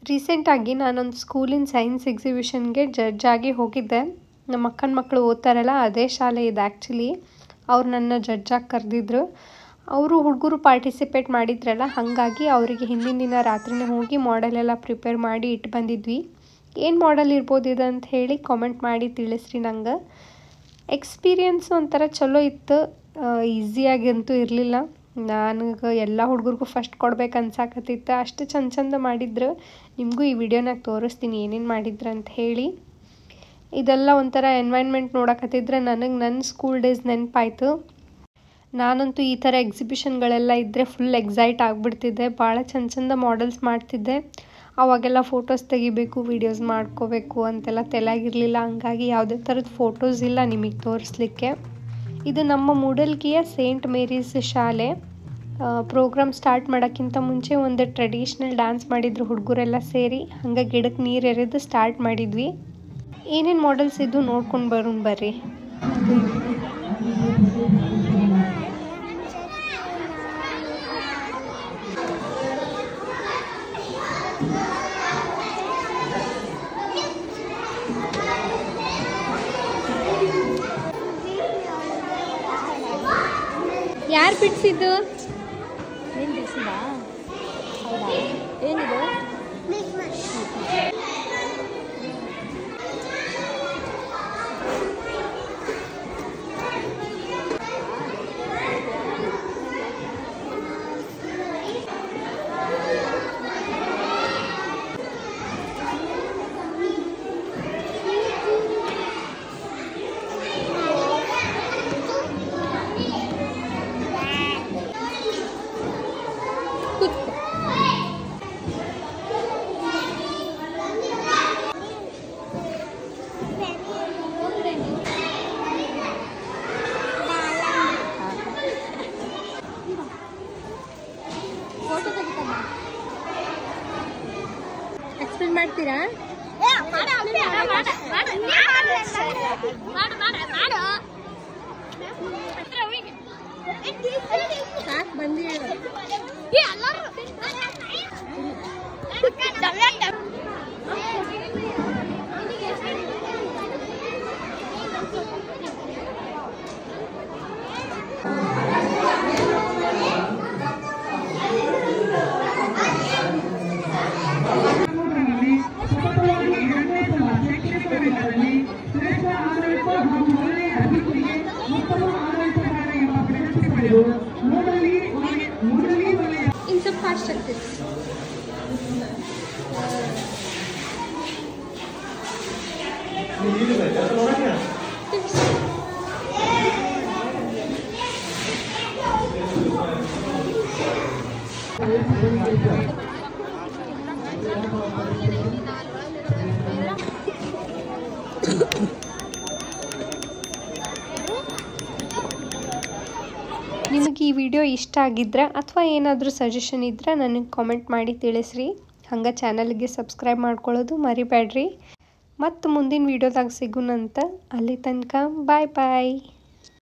ರೀಸೆಂಟಾಗಿ ನಾನೊಂದು ಸ್ಕೂಲಿನ ಸೈನ್ಸ್ ಎಕ್ಸಿಬಿಷನ್ಗೆ ಜಡ್ಜ್ ಆಗಿ ಹೋಗಿದ್ದೆ ನಮ್ಮ ಅಕ್ಕನ ಮಕ್ಕಳು ಓದ್ತಾರಲ್ಲ ಅದೇ ಶಾಲೆ ಇದು ಆ್ಯಕ್ಚುಲಿ ಅವ್ರು ನನ್ನ ಜಡ್ಜಾಗಿ ಕರೆದಿದ್ರು ಅವರು ಹುಡುಗರು ಪಾರ್ಟಿಸಿಪೇಟ್ ಮಾಡಿದ್ರಲ್ಲ ಹಾಗಾಗಿ ಅವರಿಗೆ ಹಿಂದಿನ ದಿನ ರಾತ್ರಿನೇ ಹೋಗಿ ಮಾಡೆಲ್ ಎಲ್ಲ ಪ್ರಿಪೇರ್ ಮಾಡಿ ಇಟ್ಟು ಬಂದಿದ್ವಿ ಏನು ಮಾಡೆಲ್ ಇರ್ಬೋದು ಇದು ಅಂತ ಹೇಳಿ ಕಾಮೆಂಟ್ ಮಾಡಿ ತಿಳಿಸ್ರಿ ನಂಗೆ ಎಕ್ಸ್ಪೀರಿಯನ್ಸ್ ಒಂಥರ ಚಲೋ ಇತ್ತು ಈಸಿಯಾಗಂತೂ ಇರಲಿಲ್ಲ ನನಗೆ ಎಲ್ಲ ಹುಡುಗರಿಗೂ ಫಸ್ಟ್ ಕೊಡ್ಬೇಕು ಅನ್ಸಾಕತ್ತಿತ್ತು ಅಷ್ಟು ಚಂದ ಚಂದ ಮಾಡಿದ್ರು ನಿಮಗೂ ಈ ವಿಡಿಯೋನಾಗ ತೋರಿಸ್ತೀನಿ ಏನೇನು ಮಾಡಿದ್ರು ಅಂತ ಹೇಳಿ ಇದೆಲ್ಲ ಒಂಥರ ಎನ್ವೈರ್ನ್ಮೆಂಟ್ ನೋಡಕತ್ತಿದ್ರೆ ನನಗೆ ನನ್ನ ಸ್ಕೂಲ್ ಡೇಸ್ ನೆನಪಾಯ್ತು ನಾನಂತೂ ಈ ಥರ ಎಕ್ಸಿಬಿಷನ್ಗಳೆಲ್ಲ ಇದ್ದರೆ ಫುಲ್ ಎಕ್ಸೈಟ್ ಆಗಿಬಿಡ್ತಿದ್ದೆ ಭಾಳ ಚಂದ ಚಂದ ಮಾಡೆಲ್ಸ್ ಮಾಡ್ತಿದ್ದೆ ಅವಾಗೆಲ್ಲ ಫೋಟೋಸ್ ತೆಗಿಬೇಕು ವೀಡಿಯೋಸ್ ಮಾಡ್ಕೋಬೇಕು ಅಂತೆಲ್ಲ ತಲೆಯಾಗಿರಲಿಲ್ಲ ಹಂಗಾಗಿ ಯಾವುದೇ ಥರದ ಫೋಟೋಸ್ ಇಲ್ಲ ನಿಮಗೆ ತೋರಿಸ್ಲಿಕ್ಕೆ ಇದು ನಮ್ಮ ಮೂಡಲ್ಗಿಯ ಸೇಂಟ್ ಮೇರೀಸ್ ಶಾಲೆ ಪ್ರೋಗ್ರಾಮ್ ಸ್ಟಾರ್ಟ್ ಮಾಡೋಕ್ಕಿಂತ ಮುಂಚೆ ಒಂದು ಟ್ರೆಡಿಷ್ನಲ್ ಡ್ಯಾನ್ಸ್ ಮಾಡಿದ್ರು ಹುಡುಗರೆಲ್ಲ ಸೇರಿ ಹಂಗೆ ಗಿಡಕ್ಕೆ ನೀರು ಎರೆದು ಸ್ಟಾರ್ಟ್ ಮಾಡಿದ್ವಿ ಏನೇನು ಮಾಡೆಲ್ಸ್ ಇದ್ದು ನೋಡ್ಕೊಂಡು ಬರೋಣ ಬರ್ರಿ ಯಾರು ಬಿಡಿಸಿದ್ದು ನೀನು ಬಿಡಿಸಿದ ಹೌದಾ ಏನಿದು ಫೋಟೋ ತೆಗಿತಮ್ಮ ಎಕ್ಸ್ಪ್ಲೇನ್ ಮಾಡ್ತೀರಾ ಸಾಕು ಬಂದಿ ಇನ್ನು ಸ್ವಲ್ಪ ಫಾಸ್ಟ್ ಆಗ್ತೈತಿ ನಿಮಗೆ ಈ ವಿಡಿಯೋ ಇಷ್ಟ ಆಗಿದ್ರೆ ಅಥವಾ ಏನಾದರೂ ಸಜೆಷನ್ ಇದ್ದರೆ ನನಗೆ ಕಾಮೆಂಟ್ ಮಾಡಿ ತಿಳಿಸ್ರಿ ಹಂಗೆ ಚಾನಲ್ಗೆ ಸಬ್ಸ್ಕ್ರೈಬ್ ಮಾಡ್ಕೊಳ್ಳೋದು ಮರಿಬೇಡ್ರಿ ಮತ್ತು ಮುಂದಿನ ವಿಡಿಯೋದಾಗ ಸಿಗೋಣಂತ ಅಲ್ಲಿ ತನಕ ಬಾಯ್ ಬಾಯ್